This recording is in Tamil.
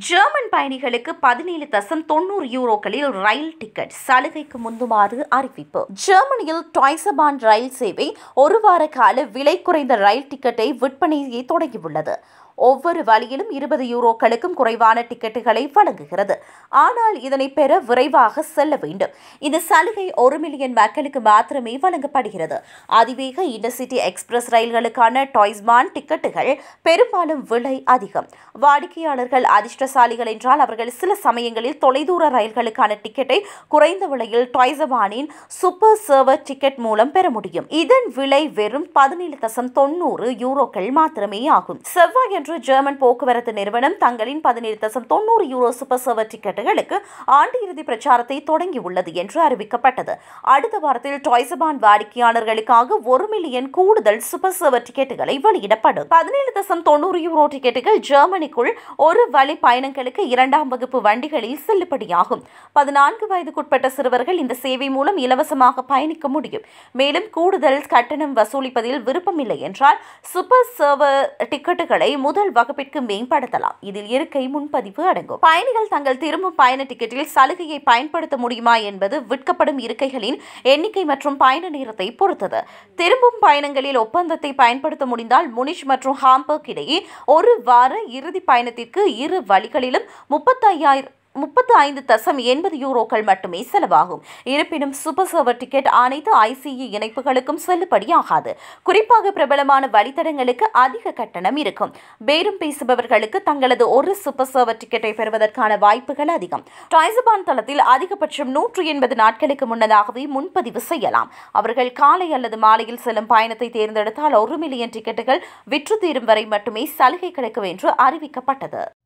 ஜெர்மன் பயணிகளுக்கு பதினேழு தசம் தொண்ணூறு யூரோக்களில் ரயில் டிக்கெட் சலுகைக்கு முந்துமாறு அறிவிப்பு ஜெர்மனியில் டாய்சபான் ரயில் சேவை ஒரு வார கால விலை குறைந்த ரயில் டிக்கெட்டை விற்பனையை தொடங்கியுள்ளது ஒவ்வொரு வழியிலும் இருபது யூரோக்களுக்கும் குறைவான டிக்கெட்டுகளை வழங்குகிறது ஆனால் இதனை பெற விரைவாக செல்ல வேண்டும் இந்த சலுகை ஒரு மில்லியன் மக்களுக்கு மாத்திரமே வழங்கப்படுகிறது அதிவேக இன்டர்சிட்டி எக்ஸ்பிரஸ் ரயில்களுக்கான டாய்ஸ்மான் டிக்கெட்டுகள் பெரும்பாலும் விலை அதிகம் வாடிக்கையாளர்கள் அதிர்ஷ்டசாலிகள் என்றால் அவர்கள் சில சமயங்களில் தொலைதூர ரயில்களுக்கான டிக்கெட்டை குறைந்த விலையில் டாய்சபானின் சூப்பர் சர்வர் டிக்கெட் மூலம் பெற முடியும் இதன் விலை வெறும் பதினேழு தசம் தொண்ணூறு யூரோக்கள் மாத்திரமே ஆகும் செவ்வாய் அன்று ஜெர்மன் போக்குவரத்து நிறுவனம் தங்களின் பதினேழு தசம் தொண்ணூறு யூரோ சூப்பர் சர்வர் டிக்கெட்டுகளுக்கு ஆண்டு இறுதி பிரச்சாரத்தை தொடங்கியுள்ளது என்று அறிவிக்கப்பட்டது அடுத்த வாரத்தில் டாய்சபான் வாடிக்கையாளர்களுக்காக ஒரு மில்லியன் கூடுதல் சூப்பர் சர்வர் டிக்கெட்டுகளை வெளியிடப்படும் பதினேழு தசம் தொண்ணூறு யூரோ டிக்கெட்டுகள் ஜெர்மனிக்குள் ஒரு வழி பயணங்களுக்கு இரண்டாம் வகுப்பு வண்டிகளில் செல்லுபடியாகும் பதினான்கு வயதுக்குட்பட்ட சிறுவர்கள் இந்த சேவை மூலம் இலவசமாக பயணிக்க முடியும் மேலும் கூடுதல் கட்டணம் வசூலிப்பதில் விருப்பமில்லை என்றால் சூப்பர் சர்வர் டிக்கெட்டுகளை முதல் வகுப்பிற்கு மேம்படுத்தலாம் இதில் இருக்கை முன்பதிவு அடங்கும் பயணிகள் தங்கள் திரும்பும் பயண டிக்கெட்டில் சலுகையை பயன்படுத்த முடியுமா என்பது விற்கப்படும் இருக்கைகளின் எண்ணிக்கை மற்றும் பயண நேரத்தை பொறுத்தது திரும்பும் பயணங்களில் ஒப்பந்தத்தை பயன்படுத்த முடிந்தால் முனிஷ் மற்றும் ஹாம்பர்க் இடையே ஒரு வார இறுதி பயணத்திற்கு இரு வழிகளிலும் முப்பத்தையாயிரம் முப்பத்து ஐந்து தசம் எண்பது யூரோக்கள் மட்டுமே செலவாகும் இருப்பினும் சூப்பர் சர்வர் டிக்கெட் அனைத்து ஐசிஇ இணைப்புகளுக்கும் செல்லுபடியாகாது குறிப்பாக பிரபலமான வழித்தடங்களுக்கு அதிக கட்டணம் இருக்கும் பேரும் பேசுபவர்களுக்கு தங்களது ஒரு சூப்பர் சர்வர் டிக்கெட்டை பெறுவதற்கான வாய்ப்புகள் அதிகம் டாய்சபான் தளத்தில் அதிகபட்சம் நூற்று எண்பது நாட்களுக்கு முன்னதாகவே முன்பதிவு செய்யலாம் அவர்கள் காலை அல்லது மாலையில் செல்லும் பயணத்தை தேர்ந்தெடுத்தால் ஒரு மில்லியன் டிக்கெட்டுகள் விற்று தீரும் வரை மட்டுமே சலுகை கிடைக்கும் என்று அறிவிக்கப்பட்டது